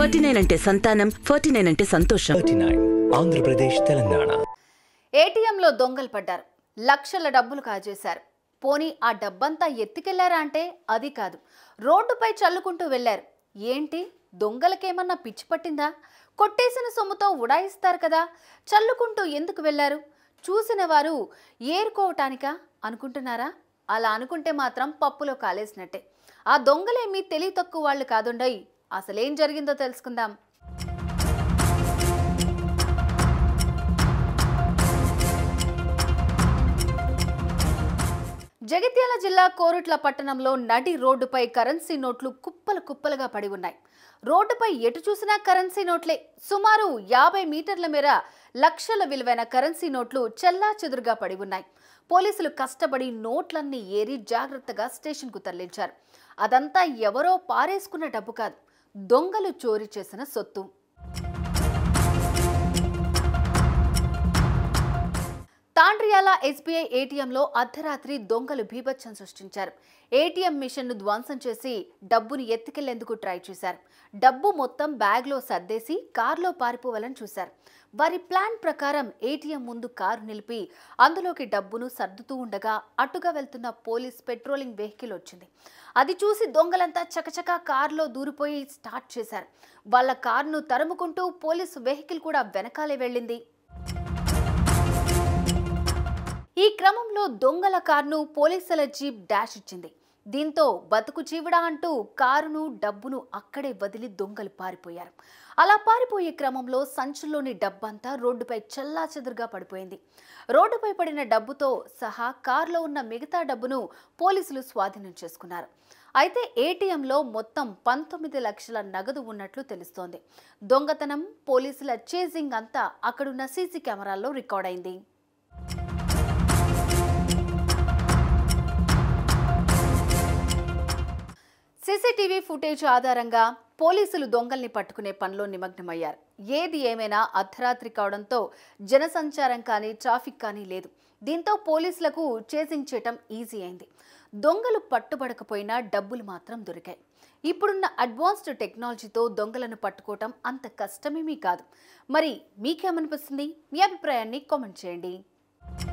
forty nine అంటే సంతానం forty nine అంటే సంతోషం థర్టీ నైన్ ఆంధ్రప్రదేశ్ తెలంగాణ ఏటీఎంలో దొంగలు పడ్డారు లక్షల డబ్బులు కాజేశారు పోనీ ఆ డబ్బంతా ఎత్తుకెళ్లారా అంటే అది కాదు రోడ్డుపై చల్లుకుంటూ వెళ్లారు ఏంటి దొంగలకేమన్నా పిచ్చి పట్టిందా కొట్టేసిన సొమ్ముతో ఉడాయిస్తారు కదా చల్లుకుంటూ ఎందుకు వెళ్లారు చూసిన వారు ఏరుకోవటానికా అనుకుంటున్నారా అలా అనుకుంటే మాత్రం పప్పులో కాలేసినట్టే ఆ దొంగలేమీ తెలివి తక్కువ వాళ్ళు కాదుండయి అసలేం జరిగిందో తెలుసుకుందాం జగిత్యాల జిల్లా కోరుట్ల పట్టణంలో నడి రోడ్డుపై కరెన్సీ నోట్లు కుప్పలు కుప్పలుగా పడి ఉన్నాయి రోడ్డుపై ఎటు చూసినా కరెన్సీ నోట్లే సుమారు యాభై మీటర్ల మేర లక్షల విలువైన కరెన్సీ నోట్లు చెల్లా చెదురుగా పడి ఉన్నాయి పోలీసులు కష్టపడి నోట్లన్నీ ఏరి జాగ్రత్తగా స్టేషన్కు తరలించారు అదంతా ఎవరో పారేసుకున్న డబ్బు కాదు దొంగలు చోరీ చేసిన సొత్తు తాండ్రియాల ఎస్బీఐ ఏటీఎంలో అర్ధరాత్రి దొంగలు బీభత్సం సృష్టించారు ఏటీఎం మిషన్ను ధ్వంసం చేసి డబ్బును ఎత్తుకెళ్లేందుకు ట్రై చేశారు డబ్బు మొత్తం బ్యాగ్లో సర్దేసి కారులో పారిపోవాలని చూశారు వారి ప్లాన్ ప్రకారం ఏటీఎం ముందు కారు నిలిపి అందులోకి డబ్బును సర్దుతూ ఉండగా అటుగా వెళ్తున్న పోలీస్ పెట్రోలింగ్ వెహికల్ వచ్చింది అది చూసి దొంగలంతా చకచకా కారులో దూరిపోయి స్టార్ట్ చేశారు వాళ్ళ కారును తరుముకుంటూ పోలీసు వెహికల్ కూడా వెనకాలే వెళ్ళింది ఈ క్రమంలో దొంగల కారును పోలీసుల జీప్ డాష్ ఇచ్చింది దీంతో బతుకు చీవిడా అంటూ కారును డబ్బును అక్కడే వదిలి దొంగలు పారిపోయారు అలా పారిపోయే క్రమంలో సంచుల్లోని డబ్బంతా రోడ్డుపై చల్లా చెదురుగా పడిపోయింది రోడ్డుపై పడిన డబ్బుతో సహా కారులో ఉన్న మిగతా డబ్బును పోలీసులు స్వాధీనం చేసుకున్నారు అయితే ఏటీఎంలో మొత్తం పంతొమ్మిది లక్షల నగదు ఉన్నట్లు తెలుస్తోంది దొంగతనం పోలీసుల చేజింగ్ అంతా అక్కడున్న సీసీ కెమెరాల్లో రికార్డ్ అయింది సీసీటీవీ ఫుటేజ్ ఆధారంగా పోలీసులు దొంగల్ని పట్టుకునే పనిలో నిమగ్నమయ్యారు ఏది ఏమైనా అర్ధరాత్రి కావడంతో జనసంచారం కానీ ట్రాఫిక్ కానీ లేదు దీంతో పోలీసులకు చేసింగ్ చేయటం ఈజీ అయింది దొంగలు పట్టుబడకపోయినా డబ్బులు మాత్రం దొరికాయి ఇప్పుడున్న అడ్వాన్స్డ్ టెక్నాలజీతో దొంగలను పట్టుకోవటం అంత కష్టమేమీ కాదు మరి మీకేమనిపిస్తుంది మీ అభిప్రాయాన్ని కామెంట్ చేయండి